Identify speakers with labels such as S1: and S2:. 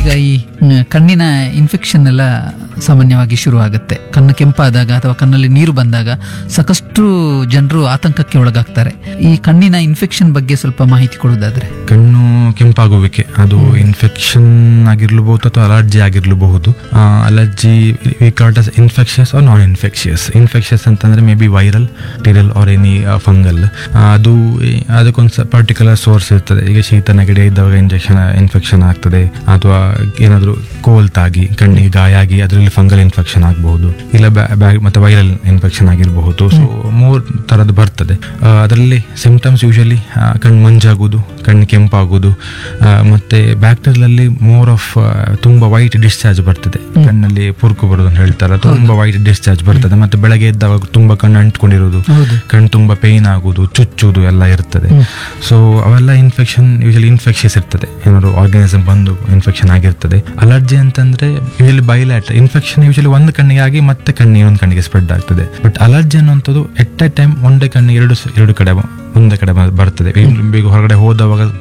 S1: ಈಗ ಈ ಮ್, ಕಣ್ಣಿನ ಇನ್ಫೆಕ್ಷನ್ ಎಲ್ಲ ಸಾಮಾನ್ಯವಾಗಿ ಶುರು ಆಗುತ್ತೆ ಕಣ್ಣು ಕೆಂಪಾದಾಗ ಅಥವಾ ಕಣ್ಣಲ್ಲಿ ನೀರು ಬಂದಾಗ ಸಾಕಷ್ಟು ಜನರು ಆತಂಕಕ್ಕೆ ಒಳಗಾಗ್ತಾರೆ ಈ ಕಣ್ಣಿನ ಇನ್ಫೆಕ್ಷನ್ ಬಗ್ಗೆ ಸ್ವಲ್ಪ ಮಾಹಿತಿ ಕೊಡೋದಾದ್ರೆ
S2: ಕಣ್ಣು ಕೆಂಪಾಗುವಿಕೆ ಅದು ಇನ್ಫೆಕ್ಷನ್ ಆಗಿರ್ಲಬಹುದು ಅಥವಾ ಅಲರ್ಜಿ ಆಗಿರ್ಲಬಹುದು ಅಲರ್ಜಿ ವಿಕಾಟಸ್ infectious or non infectious infectious ಅಂತಂದ್ರೆ ಮೇ ಬಿ ವೈರಲ್ ಟಿರಲ್ ಆರ್ ಎನಿ ಫಂಗಲ್ ಅದು ಅದಕ್ಕೊಂದು ಪರ್ಟಿಕ್ಯುಲರ್ ಸೋರ್ಸ್ ಇರ್ತದೆ ಈಗ ಶೀತ ನೆಗಡಿ ಇದ್ದಾಗ ಇಂಜೆಕ್ಷನ್ ಇನ್ಫೆಕ್ಷನ್ ಆಗ್ತದೆ ಅಥವಾ ಏನಾದರೂ ಕೋಲ್ ತಾಗಿ ಕಣ್ಣಿಗೆ ಗಾಯ ಆಗಿ ಅದರಲ್ಲಿ ಫಂಗಲ್ ಇನ್ಫೆಕ್ಷನ್ ಆಗಬಹುದು ಇಲ್ಲ ಬ್ಯಾಗ್ ಮತ್ತೆ ವೈರಲ್ ಇನ್ಫೆಕ್ಷನ್ ಆಗಿರಬಹುದು ಸೊ ಮೂರ್ ತರದ್ದು ಬರ್ತದೆ ಅದರಲ್ಲಿ ಸಿಂಪ್ಟಮ್ಸ್ ಯೂಶಲಿ ಕಣ್ಣು ಮಂಜಾಗುವುದು ಕಣ್ಣು ಕೆಂಪಾಗುವುದು ಆ, ಮತ್ತೆ ಬ್ಯಾಕ್ಟೀರಿಯಲ್ ಮೋರ್ ಆಫ್ ತುಂಬಾ ವೈಟ್ ಡಿಸ್ಚಾರ್ಜ್ ಬರ್ತದೆ ಕಣ್ಣಲ್ಲಿ ಪುರ್ಕು ಬರೋದು ಅಂತ ಹೇಳ್ತಾರೆ ತುಂಬಾ ವೈಟ್ ಡಿಸ್ಚಾರ್ಜ್ ಬರ್ತದೆ ಮತ್ತೆ ಬೆಳಗ್ಗೆ ಎದ್ದಾಗ ತುಂಬಾ ಕಣ್ಣು ಅಂಟ್ಕೊಂಡಿರೋದು
S1: ಹೌದು
S2: ಕಣ್ಣು ತುಂಬಾ ಪೇನ್ ಆಗುದು ಚುಚ್ಚುವುದು ಎಲ್ಲ ಇರ್ತದೆ ಸೊ ಅವೆಲ್ಲ ಇನ್ಫೆಕ್ಷನ್ ಯೂಶಲಿ ಇನ್ಫೆಕ್ಷಸ್ ಇರ್ತದೆ ಏನಾದ್ರು ಆರ್ಗನಿಸಮ್ ಬಂದು ಇನ್ಫೆಕ್ಷನ್ ಆಗಿರ್ತದೆ ಅಲರ್ಜಿ ಅಂತಂದ್ರೆ ಯೂಶಲಿ ಬೈಲ್ಯಾಟ್ ಇನ್ಫೆಕ್ಷನ್ ಯೂಶಲಿ ಒಂದು ಕಣ್ಣಿಗೆ ಆಗಿ ಮತ್ತೆ ಕಣ್ಣಿಗೆ ಇನ್ನೊಂದು ಕಣ್ಣಿಗೆ ಸ್ಪ್ರೆಡ್ ಆಗ್ತದೆ ಬಟ್ ಅಲರ್ಜಿ ಅನ್ನುವಂಥದ್ದು ಎಟ್ ಎ ಟೈಮ್ ಒಂದೇ ಕಣ್ಣಿಗೆ ಎರಡು ಸ- ಎರಡು ಕಡೆ ಬ- ಒಂದೇ ಕಡೆ ಬ- ಬರ್ತದೆ ಈಗ ಹೊರಗಡೆ ಹೋದವಾಗ